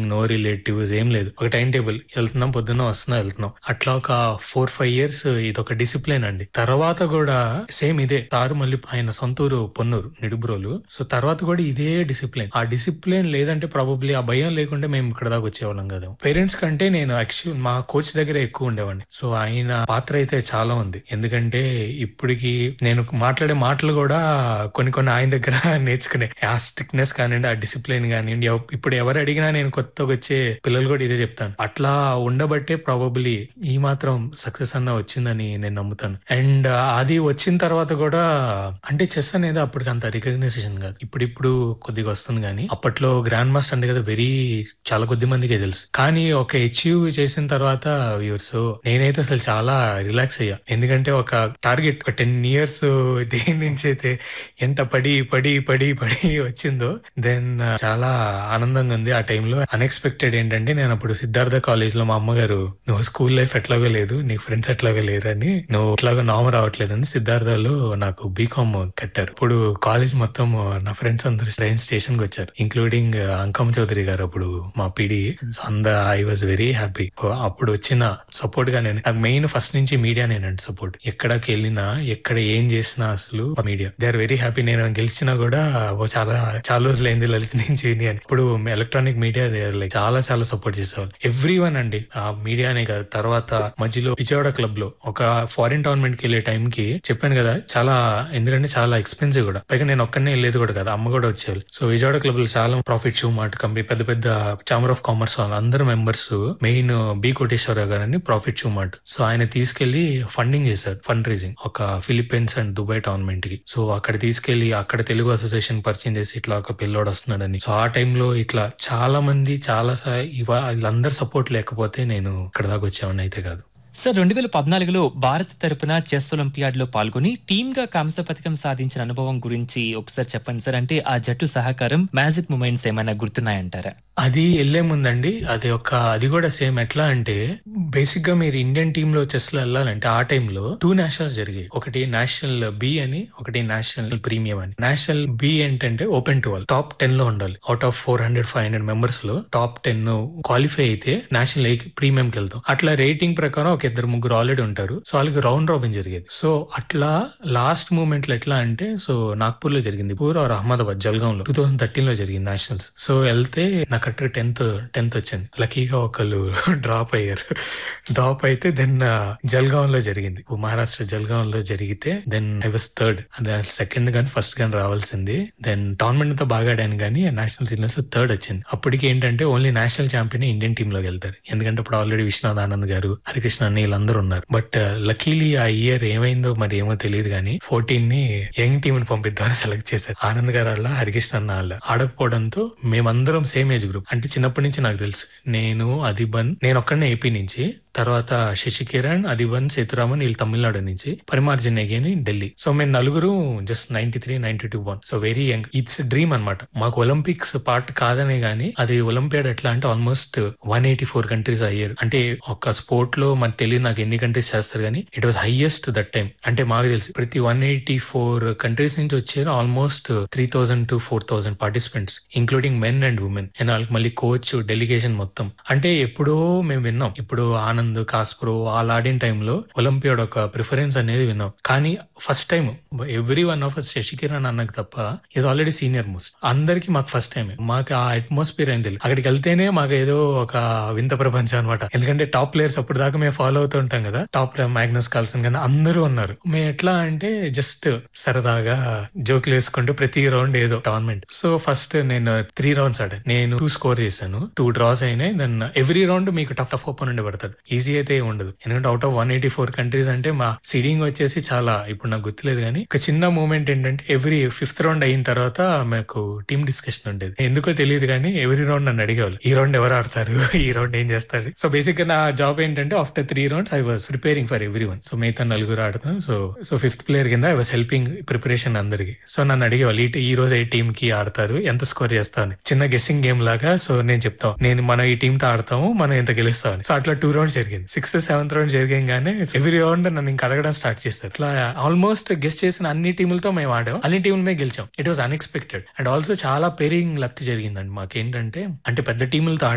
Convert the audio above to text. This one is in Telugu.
నో రిలేటివ్స్ ఏం లేదు ఒక టైం టేబుల్ వెళ్తున్నాం పొద్దున్న వస్తున్నాం వెళ్తున్నాం అట్లా ఒక ఫోర్ ఫైవ్ ఇయర్స్ ఇది ఒక డిసిప్లిన్ అండి తర్వాత కూడా సేమ్ ఇదే సారు మళ్ళీ ఆయన సొంతూరు పొన్నూరు నిడుబ్రోలు సో తర్వాత కూడా ఇదే డిసిప్లిన్ ఆ డిసిప్లిన్ లేదంటే ప్రాబబ్లీ ఆ భయం లేకుంటే మేము ఇక్కడ దాకా వచ్చేవాళ్ళం కదా పేరెంట్స్ కంటే నేను యాక్చువల్ మా కోచ్ దగ్గర ఎక్కువ ఉండేవాడిని సో ఆయన పాత్ర అయితే చాలా ఉంది ఎందుకంటే ఇప్పటికి నేను మాట్లాడే మాటలు కూడా కొన్ని కొన్ని ఆయన దగ్గర నేర్చుకునే ఆ స్ట్రిక్ట్నెస్ కానివ్వండి ఆ డిసిప్లిన్ కానివ్వండి ఎవ- ఇప్పుడు ఎవరు అడిగినా నేను కొత్తగా వచ్చే పిల్లలు కూడా ఇదే చెప్తాను అట్లా ఉండబట్టే ప్రాబబ్లీ ఈ మాత్రం సక్సెస్ అన్న వచ్చిందని నేను నమ్ముతాను అండ్ అది వచ్చిన తర్వాత కూడా అంటే చెస్ అనేది అప్పటికి అంత రికగ్నైజేషన్ కాదు ఇప్పుడు ఇప్పుడు కొద్దిగా వస్తుంది కానీ అప్పట్లో గ్రాండ్ మాస్టర్ అంటే కదా వెరీ చాలా కొద్ది మందికే తెలుసు కానీ ఒక అచీవ్ చేసిన తర్వాత సో నేనైతే అసలు చాలా రిలాక్స్ అయ్యా ఎందుకంటే ఒక టార్గెట్ ఒక టెన్ ఇయర్స్ దేని నుంచి అయితే ఎంట పడి పడి పడి పడి వచ్చిందో దెన్ చాలా ఆనందంగా ఉంది ఆ టైంలో అన్ఎక్స్పెక్టెడ్ ఏంటంటే నేను అప్పుడు సిద్ధార్థ కాలేజ్ లో మా అమ్మగారు నువ్వు స్కూల్ లైఫ్ ఎట్లాగో లేదు నీకు ఫ్రెండ్స్ ఎట్లాగో లేరని నువ్వు ఎట్లాగో నామ రావట్లేదని సిద్ధార్థలో నాకు బీకామ్ కట్టారు ఇప్పుడు కాలేజ్ మొత్తం నా ఫ్రెండ్స్ అందరు ట్రైన్ స్టేషన్ కి వచ్చారు ఇంక్లూడింగ్ అంకమ్ చౌదరి గారు అప్పుడు మా పిడి అంద ఐ వాజ్ వెరీ హ్యాపీ అప్పుడు వచ్చిన సపోర్ట్ గా నేను మెయిన్ ఫస్ట్ నుంచి మీడియా నేనండి సపోర్ట్ ఎక్కడికి వెళ్ళినా ఎక్కడ ఏం చేసినా అసలు media they are very happy నేను గెలిచినా కూడా ఓ చాలా చాలా రోజులైంది లలిత్ నుంచి విని అని ఇప్పుడు electronic media they are like చాలా చాలా సపోర్ట్ చేసేవాళ్ళు ఎవ్రీ వన్ అండి ఆ మీడియానే కాదు తర్వాత మధ్యలో విజయవాడ క్లబ్ లో ఒక ఫారిన్ టోర్నమెంట్ కి వెళ్ళే టైం కి చెప్పాను కదా చాలా ఎందుకంటే చాలా ఎక్స్పెన్సివ్ కూడా పైగా నేను ఒక్కనే వెళ్ళేది కూడా కదా అమ్మ కూడా వచ్చేవాళ్ళు సో విజయవాడ క్లబ్ లో చాలా ప్రాఫిట్ షూ మాట కంపెనీ పెద్ద పెద్ద చాంబర్ ఆఫ్ కామర్స్ వాళ్ళు అందరు మెంబర్స్ మెయిన్ బి కోటేశ్వరరావు గారు అని ప్రాఫిట్ షూ మాట సో ఆయన తీసుకెళ్లి ఫండింగ్ చేశారు ఫండ్ రైజింగ్ ఒక ఫిలిప్పీన్స్ అండ్ దుబాయ్ టోర్నమెంట్ కి సో అక్కడ తీసుకెళ్లి అక్కడ తెలుగు అసోసియేషన్ పరిచయం చేసి ఇట్లా ఒక పిల్లోడు వస్తున్నాడని సో ఆ టైంలో ఇట్లా చాలా మంది చాలా సా- ఇవా వీళ్ళందరి సపోర్ట్ లేకపోతే నేను ఇక్కడ దాకా వచ్చామని అయితే కాదు సార్ రెండు వేల పద్నాలుగులో భారత్ తరపున చెస్ ఒలింపియాడ్ లో పాల్గొని టీమ్ గా కాంస్య పథకం సాధించిన అనుభవం గురించి ఒకసారి చెప్పండి సార్ అంటే ఆ జట్టు సహకారం మ్యాజిక్ మూమెంట్స్ ఏమైనా గుర్తున్నాయంటారా అది వెళ్లే ముందండి అది ఒక అది కూడా సేమ్ ఎట్లా అంటే బేసిక్ గా మీరు ఇండియన్ టీమ్ లో చెస్ లో వెళ్ళాలంటే ఆ టైంలో టూ నేషనల్స్ జరిగాయి ఒకటి నేషనల్ బి అని ఒకటి నేషనల్ ప్రీమియం అని నేషనల్ బి ఏంటంటే ఓపెన్ టు టాప్ టెన్ లో ఉండాలి out of four hundred five hundred members లో టాప్ టెన్ క్వాలిఫై అయితే నేషనల్ ప్రీమియం కి వెళ్తాం అట్లా రేటింగ్ ప్రకారం ఒక ఇద్దరు ముగ్గురు ఆల్రెడీ ఉంటారు సో వాళ్ళకి రౌండ్ రాబిన్ జరిగేది సో అట్లా లాస్ట్ మూమెంట్ లో ఎట్లా అంటే సో నాగ్పూర్ లో జరిగింది పూర్ ఆర్ అహ్మదాబాద్ జల్గాం లో టూ థౌసండ్ థర్టీన్ లో జరిగింది నేషనల్స్ సో వెళ్తే నాకు కరెక్ట్ టెన్త్ టెన్త్ వచ్చింది లక్కీగా ఒకళ్ళు డ్రాప్ అయ్యారు డ్రాప్ అయితే దెన్ జల్గాం లో జరిగింది మహారాష్ట్ర జల్గాం లో జరిగితే then I was third second గాని ఫస్ట్ గాని రావాల్సింది దెన్ టోర్నమెంట్ అంతా బాగా ఆడాను కానీ నేషనల్ సీనియర్స్ లో థర్డ్ వచ్చింది అప్పటికి ఏంటంటే only national champion Indian team లోకి వెళ్తారు ఎందుకంటే ఇప్పుడు ఆల్రెడీ విశ్వనాథ్ ఆనంద్ గారు హరికృష్ణ అన్న వీళ్ళందరూ ఉన్నారు బట్ లక్కీలీ ఆ ఇయర్ ఏమైందో మరి ఏమో తెలియదు కానీ ఫోర్టీన్ ని యంగ్ టీమ్ ని పంపిద్దామని సెలెక్ట్ చేశారు ఆనంద్ గారు వాళ్ళ హరికృష్ణ అన్న వాళ్ళ ఆడకపోవడంతో మేమందరం సేమ్ ఏజ్ గ్రూప్ అంటే చిన్నప్పటి నుంచి నాకు తెలుసు నేను అదిబన్ నేను ఒక్కడనే ఏపీ నుంచి తర్వాత శశి కిరణ్ అదిబన్ సేతురామన్ వీళ్ళు తమిళనాడు నుంచి పరిమార్జన్ అని ఢిల్లీ సో మేము నలుగురు just ninety three ninety two one so very young it's dream అనమాట మాకు ఒలింపిక్స్ పార్ట్ కాదనే గానీ అది ఒలింపియాడ్ ఎట్లా అంటే almost one eighty four countries అయ్యారు అంటే ఒక స్పోర్ట్ లో మనకు తెలియదు నాకు ఎన్ని కంట్రీస్ చేస్తారు కానీ it was highest that time అంటే మాకు తెలిసి ప్రతి వన్ ఎయిటీ ఫోర్ కంట్రీస్ నుంచి వచ్చారు almost three thousand to four thousand participants including men and women and వాళ్ళకి మళ్ళీ కోచ్ డెలిగేషన్ మొత్తం అంటే ఎప్పుడో మేము విన్నాం ఇప్పుడు ఆనంద్ కాస్ప్రో వాళ్ళు ఆడిన టైంలో ఒలింపియాడ్ ఒక ప్రిఫరెన్స్ అనేది విన్నాం కానీ first time every one of us Sasikiran అన్నకు తప్ప ఈజ్ ఆల్రెడీ సీనియర్ మోస్ట్ అందరికి మాకు ఫస్ట్ టైం మాకు ఆ అట్మాస్ఫియర్ ఏం తెలియదు అక్కడికి వెళ్తేనే మాకు ఏదో ఒక వింత ప్రపంచం అనమాట ఎందుకంటే టాప్ ప్లేయర్స్ అప్పుడు దాకా మేము ఫాలో అవుతూ ఉంటాం కదా టాప్ మ్యాగ్నస్ కాల్సన్ కానీ అందరూ ఉన్నారు మేము ఎట్లా అంటే జస్ట్ సరదాగా జోకులు వేసుకుంటూ ప్రతి రౌండ్ ఏదో టోర్నమెంట్ సో ఫస్ట్ నేను త్రీ రౌండ్స్ ఆడాను నేను టూ స్కోర్ చేశాను టూ డ్రాస్ అయినాయి దెన్ ఎవ్రీ రౌండ్ మీకు టఫ్ టఫ్ ఓపెన్ పడతాడు ఈజీ అయితే ఏం ఉండదు ఎందుకంటే out of one eighty four countries అంటే మా సీడింగ్ వచ్చేసి చాలా ఇప్పుడు నాకు గుర్తులేదు కానీ ఒక చిన్న మూమెంట్ ఏంటంటే ఎవ్రీ ఫిఫ్త్ రౌండ్ అయిన తర్వాత మాకు టీమ్ డిస్కషన్ ఉండేది ఎందుకో తెలియదు కానీ ఎవ్రీ రౌండ్ నన్ను అడిగేవాళ్ళు ఈ రౌండ్ ఎవరు ఆడతారు ఈ రౌండ్ ఏం చేస్తారు సో బేసిక్ గా నా జాబ్ ఏంటంటే after three rounds I was preparing for every one so మిగతా నలుగురు ఆడతాను సో సో ఫిఫ్త్ ప్లేయర్ కింద ఐ వాస్ హెల్పింగ్ ప్రిపరేషన్ అందరికి సో నన్ను అడిగేవాళ్ళు ఈ ఈ రోజు ఏ టీమ్ కి ఆడతారు ఎంత స్కోర్ చేస్తాను చిన్న గెస్సింగ్ గేమ్ లాగా సో నేను చెప్తాను నేను మనం ఈ టీమ్ తో ఆడతాము మనం ఎంత గెలుస్తామని సో అట్లా టూ రౌండ్స్ జరిగింది సిక్స్త్ సెవెంత్ రౌండ్ జరిగానే ఎవ్రీ రౌండ్ నన్ను ఇంకా అడగడం స్టార్ట్ చేస్తారు ఇట్లా ఆల్మోస్ట్ గెస్ట్ చేసిన అన్ని టీములతో మేము ఆడాం అన్ని టీముల మీద గెలిచాం it was unexpected and also చాలా పేరింగ్ లక్ జరిగిందండి మాకేంటంటే అంటే పెద్ద టీములతో